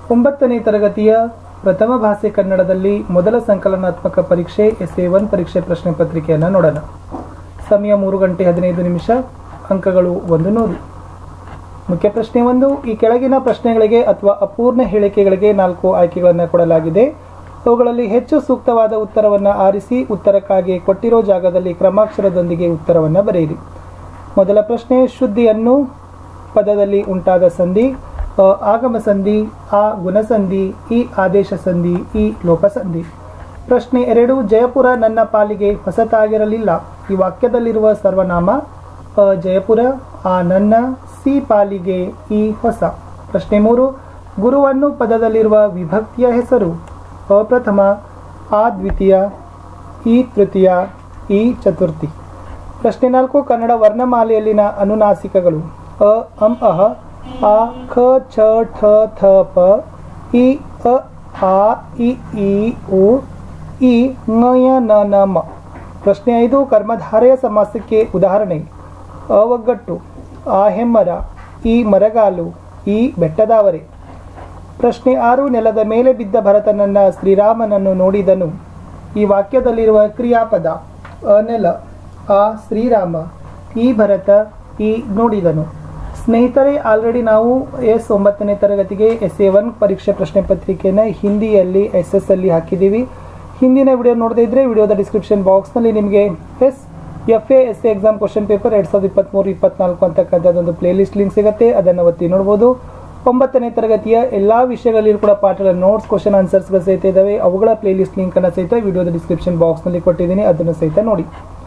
ಒಂಬತ್ತನೇ ತರಗತಿಯ ಪ್ರಥಮ ಭಾಷೆ ಕನ್ನಡದಲ್ಲಿ ಮೊದಲ ಸಂಕಲನಾತ್ಮಕ ಪರೀಕ್ಷೆ ಎಸ್ ಎ ಒನ್ ಪರೀಕ್ಷೆ ಪ್ರಶ್ನೆ ಪತ್ರಿಕೆಯನ್ನು ನೋಡೋಣ ಸಮಯ ಮೂರು ಗಂಟೆ ಹದಿನೈದು ನಿಮಿಷ ಅಂಕಗಳು ಒಂದು ನೂರು ಮುಖ್ಯ ಪ್ರಶ್ನೆ ಒಂದು ಈ ಕೆಳಗಿನ ಪ್ರಶ್ನೆಗಳಿಗೆ ಅಥವಾ ಅಪೂರ್ಣ ಹೇಳಿಕೆಗಳಿಗೆ ನಾಲ್ಕು ಆಯ್ಕೆಗಳನ್ನು ಕೊಡಲಾಗಿದೆ ಅವುಗಳಲ್ಲಿ ಹೆಚ್ಚು ಸೂಕ್ತವಾದ ಉತ್ತರವನ್ನು ಆರಿಸಿ ಉತ್ತರಕ್ಕಾಗಿ ಕೊಟ್ಟಿರೋ ಜಾಗದಲ್ಲಿ ಕ್ರಮಾಕ್ಷರದೊಂದಿಗೆ ಉತ್ತರವನ್ನು ಬರೆಯಿರಿ ಮೊದಲ ಪ್ರಶ್ನೆ ಶುದ್ಧಿಯನ್ನು ಪದದಲ್ಲಿ ಉಂಟಾದ ಸಂಧಿ ಅ ಆಗಮ ಸಂಧಿ ಆ ಗುಣಸಂಧಿ ಈ ಆದೇಶ ಸಂಧಿ ಈ ಲೋಪಸಂಧಿ ಪ್ರಶ್ನೆ ಎರಡು ಜಯಪುರ ನನ್ನ ಪಾಲಿಗೆ ಹೊಸತಾಗಿರಲಿಲ್ಲ ಈ ವಾಕ್ಯದಲ್ಲಿರುವ ಸರ್ವನಾಮ ಅ ಜಯಪುರ ಆ ನನ್ನ ಸಿ ಪಾಲಿಗೆ ಈ ಹೊಸ ಪ್ರಶ್ನೆ ಮೂರು ಗುರುವನ್ನು ಪದದಲ್ಲಿರುವ ವಿಭಕ್ತಿಯ ಹೆಸರು ಅ ಪ್ರಥಮ ಆ ದ್ವಿತೀಯ ಈ ತೃತೀಯ ಈ ಚತುರ್ಥಿ ಪ್ರಶ್ನೆ ನಾಲ್ಕು ಕನ್ನಡ ವರ್ಣಮಾಲೆಯಲ್ಲಿನ ಅನುನಾಸಿಕಗಳು ಅ ಅಂ ಅಹ ಆ ಖ ಛ ಠ ಥ ಪ ಇ ಅ ಆ ಇ ಈ ಉ ಈ ङ ಯ ನ ನ ಮ ಪ್ರಶ್ನೆ ಐದು ಕರ್ಮಧಾರೆಯ ಸಮಾಸಕ್ಕೆ ಉದಾಹರಣೆ ಅ ಒಗ್ಗಟ್ಟು ಆ ಹೆಮ್ಮರ ಈ ಮರಗಾಲು ಈ ಬೆಟ್ಟದಾವರೆ ಪ್ರಶ್ನೆ ಆರು ನೆಲದ ಮೇಲೆ ಬಿದ್ದ ಭರತನನ್ನ ಶ್ರೀರಾಮನನ್ನು ನೋಡಿದನು ಈ ವಾಕ್ಯದಲ್ಲಿರುವ ಕ್ರಿಯಾಪದ ಅ ನೆಲ ಆ ಶ್ರೀರಾಮ ಈ ಭರತ ಈ ನೋಡಿದನು ಸ್ನೇಹಿತರೆ ಆಲ್ರೆಡಿ ನಾವು ಎಸ್ ಒಂಬತ್ತನೇ ತರಗತಿಗೆ ಎಸ್ ಎ ಒನ್ ಪರೀಕ್ಷೆ ಪ್ರಶ್ನೆ ಪತ್ರಿಕೆಯನ್ನು ಹಿಂದಿಯಲ್ಲಿ ಎಸ್ ಎಸ್ ಅಲ್ಲಿ ಹಾಕಿದ್ದೀವಿ ಹಿಂದಿನ ವಿಡಿಯೋ ನೋಡದೇ ಇದ್ರೆ ವಿಡಿಯೋದ ಡಿಸ್ಕ್ರಿಪ್ಷನ್ ಬಾಕ್ಸ್ನಲ್ಲಿ ನಿಮಗೆ S F A S A exam question paper ಎರಡು ಸಾವಿರದ ಇಪ್ಪತ್ತ್ಮೂರು ಇಪ್ಪತ್ನಾಲ್ಕು ಅಂತಕ್ಕಂಥದ್ದೊಂದು ಪ್ಲೇ ಲಿಸ್ಟ್ ಲಿಂಕ್ ಸಿಗುತ್ತೆ ಅದನ್ನು ಒತ್ತಿ ನೋಡ್ಬೋದು ಒಂಬತ್ತನೇ ತರಗತಿಯ ಎಲ್ಲ ವಿಷಯಗಳಲ್ಲಿ ಕೂಡ ಪಾಠಗಳ ನೋಟ್ಸ್ ಕ್ವಶನ್ ಆನ್ಸರ್ಸ್ಗಳು ಸಹಿತ ಇದ್ದಾವೆ ಅವುಗಳ ಪ್ಲೇ ಲಿಸ್ಟ್ ಲಿಂಕನ್ನು ಸಹಿತ ವಿಡಿಯೋದ ಡಿಸ್ಕ್ರಿಪ್ಷನ್ ಬಾಕ್ಸ್ನಲ್ಲಿ ಕೊಟ್ಟಿದ್ದೀನಿ ಅದನ್ನು ಸಹಿತ ನೋಡಿ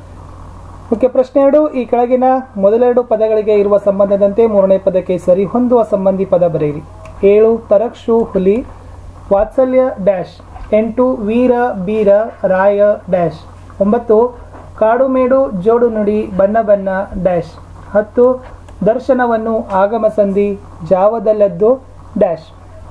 ಮುಖ್ಯ ಪ್ರಶ್ನೆ ಎರಡು ಈ ಕೆಳಗಿನ ಮೊದಲೆರಡು ಪದಗಳಿಗೆ ಇರುವ ಸಂಬಂಧದಂತೆ ಮೂರನೇ ಪದಕ್ಕೆ ಸರಿ ಹೊಂದುವ ಸಂಬಂಧಿ ಪದ ಬರೆಯಿರಿ ಏಳು ತರಕ್ಷು ಹುಲಿ ವಾತ್ಸಲ್ಯ ಡ್ಯಾಶ್ ಎಂಟು ವೀರ ಬೀರ ರಾಯ ಡ್ಯಾಶ್ ಒಂಬತ್ತು ಕಾಡು ಮೇಡು ಜೋಡು ನುಡಿ ಬಣ್ಣ ಬಣ್ಣ ಡ್ಯಾಶ್ ಹತ್ತು ದರ್ಶನವನ್ನು ಆಗಮ ಸಂಧಿ ಜಾವದಲ್ಲದ್ದು ಡ್ಯಾಶ್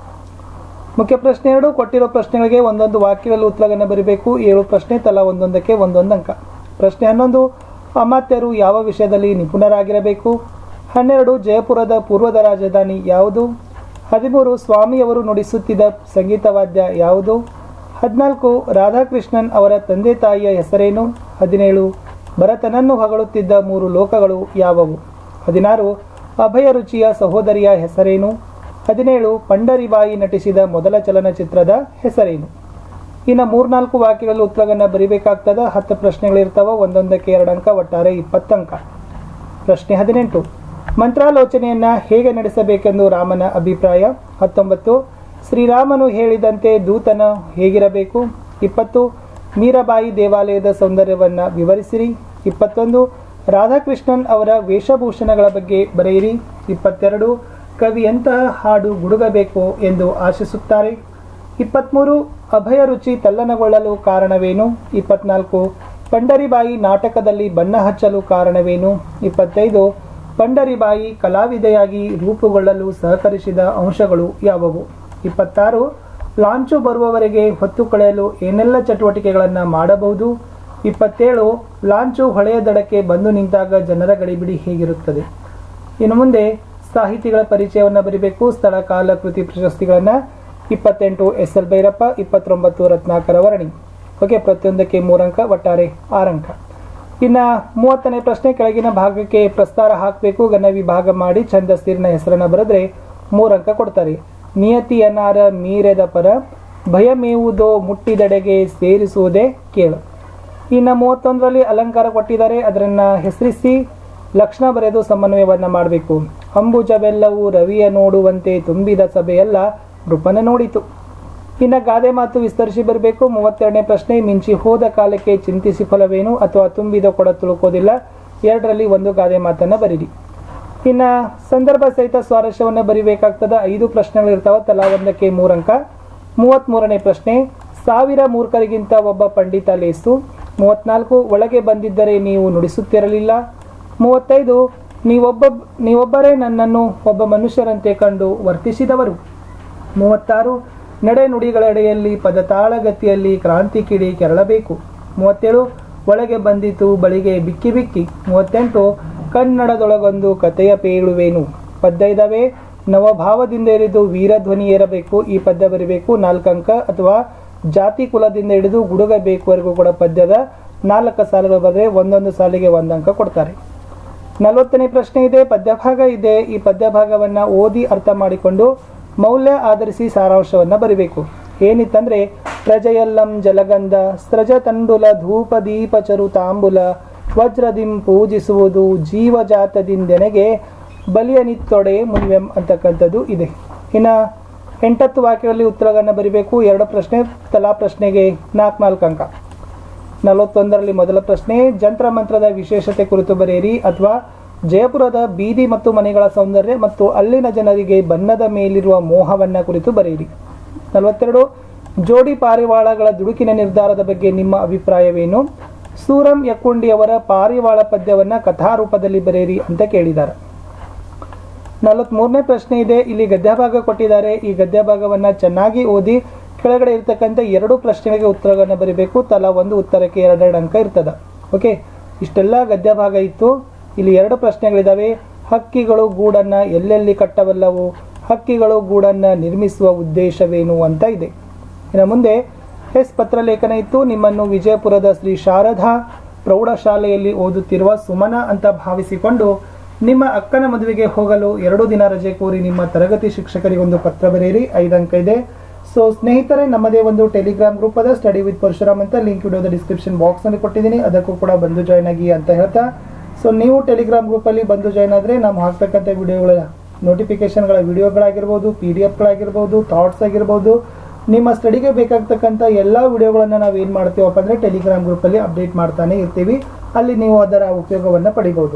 ಮುಖ್ಯ ಪ್ರಶ್ನೆ ಎರಡು ಕೊಟ್ಟಿರೋ ಪ್ರಶ್ನೆಗಳಿಗೆ ಒಂದೊಂದು ವಾಕ್ಯದಲ್ಲಿ ಉತ್ತರವನ್ನು ಬರೀಬೇಕು ಏಳು ಪ್ರಶ್ನೆ ತಲಾ ಒಂದೊಂದಕ್ಕೆ ಒಂದೊಂದು ಅಂಕ ಪ್ರಶ್ನೆ ಹನ್ನೊಂದು ಅಮಾತ್ಯರು ಯಾವ ವಿಷಯದಲ್ಲಿ ನಿಪುಣರಾಗಿರಬೇಕು ಹನ್ನೆರಡು ಜಯಪುರದ ಪೂರ್ವದ ರಾಜಧಾನಿ ಯಾವುದು ಹದಿಮೂರು ಸ್ವಾಮಿಯವರು ನುಡಿಸುತ್ತಿದ್ದ ಸಂಗೀತ ವಾದ್ಯ ಯಾವುದು ಹದಿನಾಲ್ಕು ರಾಧಾಕೃಷ್ಣನ್ ಅವರ ತಂದೆ ತಾಯಿಯ ಹೆಸರೇನು ಹದಿನೇಳು ಭರತನನ್ನು ಹೊಗಳುತ್ತಿದ್ದ ಮೂರು ಲೋಕಗಳು ಯಾವುವು ಹದಿನಾರು ಅಭಯ ರುಚಿಯ ಸಹೋದರಿಯ ಹೆಸರೇನು ಹದಿನೇಳು ಪಂಡರಿಬಾಯಿ ನಟಿಸಿದ ಮೊದಲ ಚಲನಚಿತ್ರದ ಹೆಸರೇನು ಇನ್ನು ಮೂರ್ನಾಲ್ಕು ವಾಕ್ಯಗಳಲ್ಲಿ ಉತ್ತರವನ್ನು ಬರಿಬೇಕಾಗ್ತದ ಹತ್ತು ಪ್ರಶ್ನೆಗಳಿರ್ತಾವ ಒಂದೊಂದಕ್ಕೆ ಎರಡು ಅಂಕ ಒಟ್ಟಾರೆ ಇಪ್ಪತ್ತು ಅಂಕ ಪ್ರಶ್ನೆ ಹದಿನೆಂಟು ಮಂತ್ರಾಲೋಚನೆಯನ್ನ ಹೇಗೆ ನಡೆಸಬೇಕೆಂದು ರಾಮನ ಅಭಿಪ್ರಾಯ ಹತ್ತೊಂಬತ್ತು ಶ್ರೀರಾಮನು ಹೇಳಿದಂತೆ ದೂತನ ಹೇಗಿರಬೇಕು ಇಪ್ಪತ್ತು ಮೀರಾಬಾಯಿ ದೇವಾಲಯದ ಸೌಂದರ್ಯವನ್ನು ವಿವರಿಸಿರಿ ಇಪ್ಪತ್ತೊಂದು ರಾಧಾಕೃಷ್ಣನ್ ಅವರ ವೇಷಭೂಷಣಗಳ ಬಗ್ಗೆ ಬರೆಯಿರಿ ಇಪ್ಪತ್ತೆರಡು ಕವಿ ಎಂತಹ ಹಾಡು ಗುಡುಗಬೇಕು ಎಂದು ಆಶಿಸುತ್ತಾರೆ ಇಪ್ಪತ್ತ್ಮೂರು ಅಭಯ ರುಚಿ ತಲ್ಲಣಗೊಳ್ಳಲು ಕಾರಣವೇನು ಇಪ್ಪತ್ನಾಲ್ಕು ಪಂಡರಿಬಾಯಿ ನಾಟಕದಲ್ಲಿ ಬಣ್ಣ ಹಚ್ಚಲು ಕಾರಣವೇನು ಇಪ್ಪತ್ತೈದು ಪಂಡರಿಬಾಯಿ ಕಲಾವಿದೆಯಾಗಿ ರೂಪುಗೊಳ್ಳಲು ಸಹಕರಿಸಿದ ಅಂಶಗಳು ಯಾವುವು ಇಪ್ಪತ್ತಾರು ಲಾಂಚು ಬರುವವರೆಗೆ ಹೊತ್ತು ಕಳೆಯಲು ಏನೆಲ್ಲ ಚಟುವಟಿಕೆಗಳನ್ನು ಮಾಡಬಹುದು ಇಪ್ಪತ್ತೇಳು ಲಾಂಚು ಹೊಳೆಯ ದಡಕ್ಕೆ ಬಂದು ನಿಂತಾಗ ಜನರ ಗಡಿಬಿಡಿ ಹೇಗಿರುತ್ತದೆ ಇನ್ನು ಮುಂದೆ ಸಾಹಿತಿಗಳ ಪರಿಚಯವನ್ನು ಬರಿಬೇಕು ಸ್ಥಳ ಕಾಲ ಕೃತಿ ಪ್ರಶಸ್ತಿಗಳನ್ನು ಇಪ್ಪತ್ತೆಂಟು ಎಸ್ ಎಲ್ ಭೈರಪ್ಪ ಇಪ್ಪತ್ತೊಂಬತ್ತು ರತ್ನಾಕರ ವರ್ಣಿ ಓಕೆ ಪ್ರತಿಯೊಂದಕ್ಕೆ ಮೂರಂಕ ಒಟ್ಟಾರೆ ಆರಂಕ ಇನ್ನು ಮೂವತ್ತನೇ ಪ್ರಶ್ನೆ ಕೆಳಗಿನ ಭಾಗಕ್ಕೆ ಪ್ರಸ್ತಾರ ಹಾಕಬೇಕು ಗಣ ವಿಭಾಗ ಮಾಡಿ ಛಂದಸ್ಸಿರಿನ ಹೆಸರನ್ನು ಬರೆದ್ರೆ ಮೂರಂಕ ಕೊಡ್ತಾರೆ ನಿಯತಿಯನಾರ ಮೀರೆದ ಪರ ಭಯಮೇವುದೋ ಮುಟ್ಟಿದೆಡೆಗೆ ಸೇರಿಸುವುದೇ ಕೇಳು ಇನ್ನು ಮೂವತ್ತೊಂದರಲ್ಲಿ ಅಲಂಕಾರ ಕೊಟ್ಟಿದ್ದಾರೆ ಅದರನ್ನು ಹೆಸರಿಸಿ ಲಕ್ಷಣ ಬರೆದು ಸಮನ್ವಯವನ್ನು ಮಾಡಬೇಕು ಅಂಬುಜವೆಲ್ಲವೂ ರವಿಯ ನೋಡುವಂತೆ ತುಂಬಿದ ಸಭೆಯೆಲ್ಲ ನೃಪನ ನೋಡಿತು ಇನ್ನು ಗಾದೆ ಮಾತು ವಿಸ್ತರಿಸಿ ಬರಬೇಕು ಮೂವತ್ತೆರಡನೇ ಪ್ರಶ್ನೆ ಮಿಂಚಿ ಹೋದ ಕಾಲಕ್ಕೆ ಚಿಂತಿಸಿ ಫಲವೇನು ಅಥವಾ ತುಂಬಿದ ಕೊಡ ತುಳುಕೋದಿಲ್ಲ ಎರಡರಲ್ಲಿ ಒಂದು ಗಾದೆ ಮಾತನ್ನು ಬರೀರಿ ಇನ್ನು ಸಂದರ್ಭ ಸಹಿತ ಸ್ವಾರಸ್ಯವನ್ನು ಬರಿಬೇಕಾಗ್ತದ ಐದು ಪ್ರಶ್ನೆಗಳು ಇರ್ತಾವ ತಲಾ ಒಂದಕ್ಕೆ ಮೂರಂಕ ಮೂವತ್ತ್ಮೂರನೇ ಪ್ರಶ್ನೆ ಸಾವಿರ ಮೂರ್ಖರಿಗಿಂತ ಒಬ್ಬ ಪಂಡಿತ ಲೇಸು ಮೂವತ್ನಾಲ್ಕು ಒಳಗೆ ಬಂದಿದ್ದರೆ ನೀವು ನುಡಿಸುತ್ತಿರಲಿಲ್ಲ ಮೂವತ್ತೈದು ನೀವೊಬ್ಬ ನೀವೊಬ್ಬರೇ ನನ್ನನ್ನು ಒಬ್ಬ ಮನುಷ್ಯರಂತೆ ಕಂಡು ವರ್ತಿಸಿದವರು ಮೂವತ್ತಾರು ನಡೆ ನುಡಿಗಳೆಡೆಯಲ್ಲಿ ಪದತಾಳಗತಿಯಲ್ಲಿ ಕ್ರಾಂತಿ ಕಿಡಿ ಕೆರಳಬೇಕು ಮೂವತ್ತೇಳು ಒಳಗೆ ಬಂದಿತು ಬಳಿಗೆ ಬಿಕ್ಕಿ ಬಿಕ್ಕಿ ಮೂವತ್ತೆಂಟು ಕನ್ನಡದೊಳಗೊಂದು ಕಥೆಯ ಪೇಳುವೇನು ಪದ್ಯ ಇದ್ದಾವೆ ನವಭಾವದಿಂದ ಹಿಡಿದು ವೀರಧ್ವನಿ ಏರಬೇಕು ಈ ಪದ್ಯ ಬರಿಬೇಕು ನಾಲ್ಕು ಅಂಕ ಅಥವಾ ಜಾತಿ ಕುಲದಿಂದ ಹಿಡಿದು ಗುಡುಗ ಬೇಕುವರೆಗೂ ಕೂಡ ಪದ್ಯದ ನಾಲ್ಕು ಸಾಲುಗಳು ಬರೆದ್ರೆ ಒಂದೊಂದು ಸಾಲಿಗೆ ಒಂದು ಅಂಕ ಕೊಡ್ತಾರೆ ನಲವತ್ತನೇ ಪ್ರಶ್ನೆ ಇದೆ ಪದ್ಯಭಾಗ ಇದೆ ಈ ಪದ್ಯಭಾಗವನ್ನ ಓದಿ ಅರ್ಥ ಮಾಡಿಕೊಂಡು ಮೌಲ್ಯ ಆಧರಿಸಿ ಸಾರಾಂಶವನ್ನ ಬರಿಬೇಕು ಏನಿತ್ತಂದ್ರೆ ಪ್ರಜೆಯಲ್ಲಂ ಜಲಗಂಧ ಸ್ರಜ ತಂಡುಲ ಧೂಪ ದೀಪ ಚರು ತಾಂಬುಲ ವಜ್ರದಿಂ ಪೂಜಿಸುವುದು ಜೀವಜಾತದಿಂದೆನೆಗೆ ಬಲಿಯನಿತ್ತೊಡೆ ಮುನಿವೆಂ ಅಂತಕ್ಕಂಥದ್ದು ಇದೆ ಇನ್ನ ಎಂಟತ್ತು ವಾಕ್ಯಗಳಲ್ಲಿ ಉತ್ತರಗಳನ್ನು ಬರಿಬೇಕು ಎರಡು ಪ್ರಶ್ನೆ ತಲಾ ಪ್ರಶ್ನೆಗೆ ನಾಲ್ಕು ನಾಲ್ಕು ಅಂಕ ನಲವತ್ತೊಂದರಲ್ಲಿ ಮೊದಲ ಪ್ರಶ್ನೆ ಜಂತ್ರ ಮಂತ್ರದ ವಿಶೇಷತೆ ಕುರಿತು ಬರೆಯಿರಿ ಅಥವಾ ಜಯಪುರದ ಬೀದಿ ಮತ್ತು ಮನೆಗಳ ಸೌಂದರ್ಯ ಮತ್ತು ಅಲ್ಲಿನ ಜನರಿಗೆ ಬಣ್ಣದ ಮೇಲಿರುವ ಮೋಹವನ್ನ ಕುರಿತು ಬರೆಯಿರಿ ನಲವತ್ತೆರಡು ಜೋಡಿ ಪಾರಿವಾಳಗಳ ದುಡುಕಿನ ನಿರ್ಧಾರದ ಬಗ್ಗೆ ನಿಮ್ಮ ಅಭಿಪ್ರಾಯವೇನು ಸೂರಂ ಯಕ್ಕುಂಡಿಯವರ ಪಾರಿವಾಳ ಪದ್ಯವನ್ನ ಕಥಾರೂಪದಲ್ಲಿ ಬರೆಯಿರಿ ಅಂತ ಕೇಳಿದ್ದಾರೆ ನಲವತ್ಮೂರನೇ ಪ್ರಶ್ನೆ ಇದೆ ಇಲ್ಲಿ ಗದ್ಯ ಭಾಗ ಕೊಟ್ಟಿದ್ದಾರೆ ಈ ಗದ್ಯ ಭಾಗವನ್ನ ಚೆನ್ನಾಗಿ ಓದಿ ಕೆಳಗಡೆ ಇರ್ತಕ್ಕಂಥ ಎರಡು ಪ್ರಶ್ನೆಗಳಿಗೆ ಉತ್ತರಗಳನ್ನು ಬರೀಬೇಕು ತಲಾ ಒಂದು ಉತ್ತರಕ್ಕೆ ಎರಡೆರಡು ಅಂಕ ಇರ್ತದ ಓಕೆ ಇಷ್ಟೆಲ್ಲ ಗದ್ಯ ಭಾಗ ಇತ್ತು ಇಲ್ಲಿ ಎರಡು ಪ್ರಶ್ನೆಗಳಿದಾವೆ ಹಕ್ಕಿಗಳು ಗೂಡನ್ನ ಎಲ್ಲೆಲ್ಲಿ ಕಟ್ಟಬಲ್ಲವು ಹಕ್ಕಿಗಳು ಗೂಡನ್ನ ನಿರ್ಮಿಸುವ ಉದ್ದೇಶವೇನು ಅಂತ ಇದೆ ಇನ್ನು ಮುಂದೆ ಎಸ್ ಪತ್ರಲೇಖನ ಇತ್ತು ನಿಮ್ಮನ್ನು ವಿಜಯಪುರದ ಶ್ರೀ ಶಾರದಾ ಪ್ರೌಢಶಾಲೆಯಲ್ಲಿ ಓದುತ್ತಿರುವ ಸುಮನ ಅಂತ ಭಾವಿಸಿಕೊಂಡು ನಿಮ್ಮ ಅಕ್ಕನ ಮದುವೆಗೆ ಹೋಗಲು ಎರಡು ದಿನ ರಜೆ ಕೋರಿ ನಿಮ್ಮ ತರಗತಿ ಶಿಕ್ಷಕರಿಗೊಂದು ಪತ್ರ ಬರೆಯಿರಿ ಐದು ಅಂಕ ಇದೆ ಸೊ ಸ್ನೇಹಿತರೆ ನಮ್ಮದೇ ಒಂದು ಟೆಲಿಗ್ರಾಮ್ ಗ್ರೂಪ್ ಅದ ಸ್ಟಡಿ ವಿತ್ ಪರಶುರಾಮ್ ಅಂತ ಲಿಂಕ್ ವಿಡಿಯೋದ ಡಿಸ್ಕ್ರಿಪ್ಷನ್ ಬಾಕ್ಸ್ ನಲ್ಲಿ ಕೊಟ್ಟಿದ್ದೀನಿ ಅದಕ್ಕೂ ಕೂಡ ಬಂದು ಜಾಯ್ನ್ ಆಗಿ ಅಂತ ಹೇಳ್ತಾ ಸೊ ನೀವು ಟೆಲಿಗ್ರಾಮ್ ಗ್ರೂಪ್ ಅಲ್ಲಿ ಬಂದು ಜಾಯ್ನ್ ಆದ್ರೆ ನಾವು ಹಾಕ್ತಕ್ಕಂಥ ವಿಡಿಯೋಗಳ ನೋಟಿಫಿಕೇಶನ್ಗಳ ವಿಡಿಯೋಗಳಾಗಿರ್ಬೋದು ಪಿ ಡಿ ಎಫ್ಗಳಾಗಿರ್ಬೋದು ಥಾಟ್ಸ್ ಆಗಿರ್ಬೋದು ನಿಮ್ಮ ಸ್ಟಡಿಗೆ ಬೇಕಾಗ್ತಕ್ಕಂಥ ಎಲ್ಲ ವಿಡಿಯೋಗಳನ್ನು ನಾವು ಏನು ಮಾಡ್ತೀವಪ್ಪ ಅಂದರೆ ಟೆಲಿಗ್ರಾಮ್ ಗ್ರೂಪಲ್ಲಿ ಅಪ್ಡೇಟ್ ಮಾಡ್ತಾನೆ ಇರ್ತೀವಿ ಅಲ್ಲಿ ನೀವು ಅದರ ಉಪಯೋಗವನ್ನು ಪಡಿಬೋದು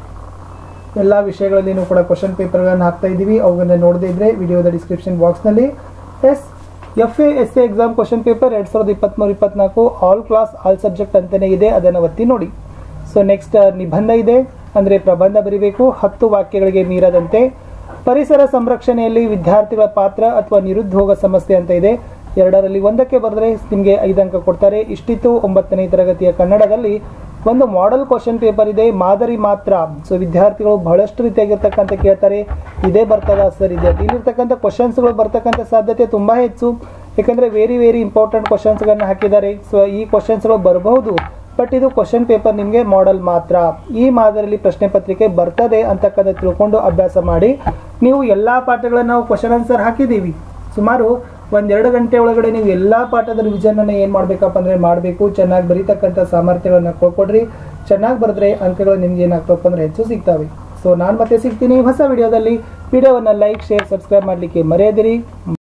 ಎಲ್ಲ ವಿಷಯಗಳಲ್ಲಿನೂ ಕೂಡ ಕ್ವಶನ್ ಪೇಪರ್ಗಳನ್ನು ಹಾಕ್ತಾ ಇದ್ದೀವಿ ಅವುಗಳನ್ನ ನೋಡದೇ ಇದ್ರೆ ವಿಡಿಯೋದ ಡಿಸ್ಕ್ರಿಪ್ಷನ್ ಬಾಕ್ಸ್ನಲ್ಲಿ S F A S A exam question paper ಎರಡು ಸಾವಿರದ ಇಪ್ಪತ್ತ್ಮೂರು ಇಪ್ಪತ್ನಾಲ್ಕು ಆಲ್ ಕ್ಲಾಸ್ ಆಲ್ ಸಬ್ಜೆಕ್ಟ್ ಅಂತಲೇ ಇದೆ ಅದನ್ನು ಒತ್ತಿ ನೋಡಿ ಸೊ ನೆಕ್ಸ್ಟ್ ನಿಬಂಧ ಇದೆ ಅಂದರೆ ಪ್ರಬಂಧ ಬರಿಬೇಕು ಹತ್ತು ವಾಕ್ಯಗಳಿಗೆ ಮೀರದಂತೆ ಪರಿಸರ ಸಂರಕ್ಷಣೆಯಲ್ಲಿ ವಿದ್ಯಾರ್ಥಿಗಳ ಪಾತ್ರ ಅಥವಾ ನಿರುದ್ಯೋಗ ಸಮಸ್ಯೆ ಅಂತ ಇದೆ ಎರಡರಲ್ಲಿ ಒಂದಕ್ಕೆ ಬರೆದ್ರೆ ನಿಮಗೆ ಐದು ಅಂಕ ಕೊಡ್ತಾರೆ ಇಷ್ಟಿತ್ತು ಒಂಬತ್ತನೇ ತರಗತಿಯ ಕನ್ನಡದಲ್ಲಿ ಒಂದು ಮಾಡೆಲ್ ಕ್ವಶನ್ ಪೇಪರ್ ಇದೆ ಮಾದರಿ ಮಾತ್ರ ಸೊ ವಿದ್ಯಾರ್ಥಿಗಳು ಬಹಳಷ್ಟು ರೀತಿಯಾಗಿರ್ತಕ್ಕಂಥ ಕೇಳ್ತಾರೆ ಇದೇ ಬರ್ತದ ಸರ್ ಇದೆ ಇಲ್ಲಿರ್ತಕ್ಕಂಥ ಕ್ವಶನ್ಸ್ಗಳು ಬರ್ತಕ್ಕಂಥ ಸಾಧ್ಯತೆ ತುಂಬ ಹೆಚ್ಚು ಯಾಕಂದರೆ ವೇರಿ ವೇರಿ ಇಂಪಾರ್ಟೆಂಟ್ ಕ್ವಶನ್ಸ್ಗಳನ್ನ ಹಾಕಿದ್ದಾರೆ ಸೊ ಈ ಕ್ವಶನ್ಸ್ಗಳು ಬರಬಹುದು ಬಟ್ ಇದು ಕ್ವಶನ್ ಪೇಪರ್ ನಿಮಗೆ ಮಾಡೆಲ್ ಮಾತ್ರ ಈ ಮಾದರಿಯಲ್ಲಿ ಪ್ರಶ್ನೆ ಪತ್ರಿಕೆ ಬರ್ತದೆ ಅಂತಕ್ಕಂಥ ತಿಳ್ಕೊಂಡು ಅಭ್ಯಾಸ ಮಾಡಿ ನೀವು ಎಲ್ಲ ಪಾಠಗಳನ್ನ ನಾವು ಕ್ವಶನ್ ಆನ್ಸರ್ ಹಾಕಿದ್ದೀವಿ ಸುಮಾರು ಒಂದೆರಡು ಗಂಟೆ ಒಳಗಡೆ ನೀವು ಎಲ್ಲ ಪಾಠದ ರಿವಿಷನ್ ಅನ್ನ ಏನು ಮಾಡಬೇಕಪ್ಪ ಅಂದರೆ ಮಾಡಬೇಕು ಚೆನ್ನಾಗಿ ಬರೀತಕ್ಕಂಥ ಸಾಮರ್ಥ್ಯಗಳನ್ನ ಕೊಡ್ಕೊಡ್ರಿ ಚೆನ್ನಾಗಿ ಬರೆದ್ರೆ ಅಂಕಗಳು ನಿಮ್ಗೆ ಏನಾಗ್ತವಪ್ಪ ಅಂದರೆ ಹೆಚ್ಚು ಸಿಗ್ತವೆ ಸೊ ನಾನು ಮತ್ತೆ ಸಿಗ್ತೀನಿ ಹೊಸ ವಿಡಿಯೋದಲ್ಲಿ ವಿಡಿಯೋವನ್ನು ಲೈಕ್ ಶೇರ್ ಸಬ್ಸ್ಕ್ರೈಬ್ ಮಾಡಲಿಕ್ಕೆ ಮರೆಯದಿರಿ